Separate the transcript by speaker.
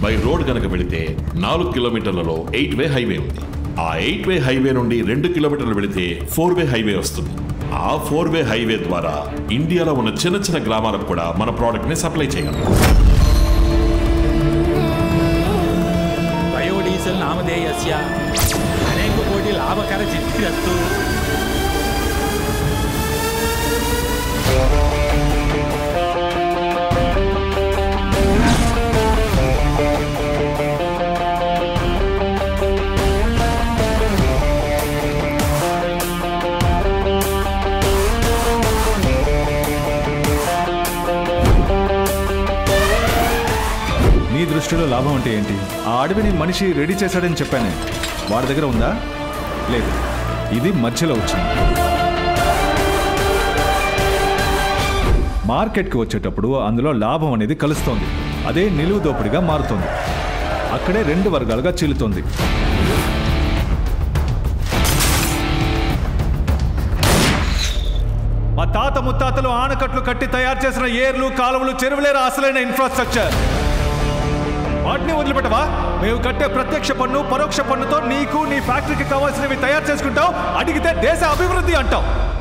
Speaker 1: by road గనక వెళితే నాలుగు కిలోమీటర్లలో ఎయిట్ వే హైవే ఉంది ఆ ఎయిట్ వే హైవే నుండి రెండు కిలోమీటర్లు వెళితే ఫోర్ వే హైవే వస్తుంది ఆ ఫోర్ వే హైవే ద్వారా ఇండియాలో ఉన్న చిన్న చిన్న గ్రామాలకు కూడా మన ప్రోడక్ట్ ని సప్లై చేయగలం
Speaker 2: బయోడీజిల్ నామధేయస్య అనేక కోటి లాభకర సిద్ధిరస్తు
Speaker 3: నీ దృష్టిలో లాభం అంటే ఏంటి ఆ అడవిని మనిషి రెడీ చేశాడని చెప్పానే వాడి దగ్గర ఉందా లేదు ఇది మధ్యలో వచ్చింది మార్కెట్కి వచ్చేటప్పుడు అందులో లాభం అనేది కలుస్తోంది అదే నిలువు దోపిడిగా మారుతోంది అక్కడే రెండు వర్గాలుగా చీలుతోంది మా తాత ముత్తాతలు ఆనకట్లు కట్టి తయారు చేసిన ఏర్లు కాలువలు చెరువులేరు అసలైన ఇన్ఫ్రాస్ట్రక్చర్ వాటిని వదిలిపెట్టవా మేము కట్టే ప్రత్యక్ష పన్ను పరోక్ష పన్నుతో నీకు నీ ఫ్యాక్టరీకి కావాల్సినవి తయారు చేసుకుంటావు అడిగితే దేశ అభివృద్ధి అంటావు